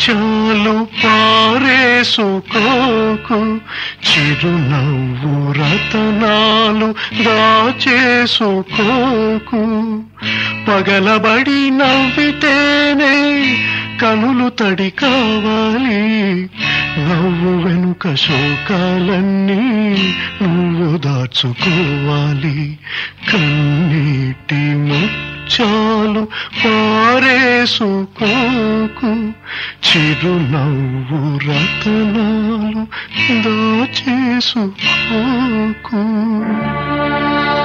ముత్యాలు పారేసుకోకు చిరునవ్వు రతనాలు దాచేసుకోకు పగలబడి నవ్వితేనే కనులు తడి కావాలి నవ్వు వెనుక శోకాలన్నీ నువ్వు దాచుకోవాలి కన్నీటి ముచ్చాలు పారేసుకోకు చిరునవ్వు రతనాలు దాచేసుకోకు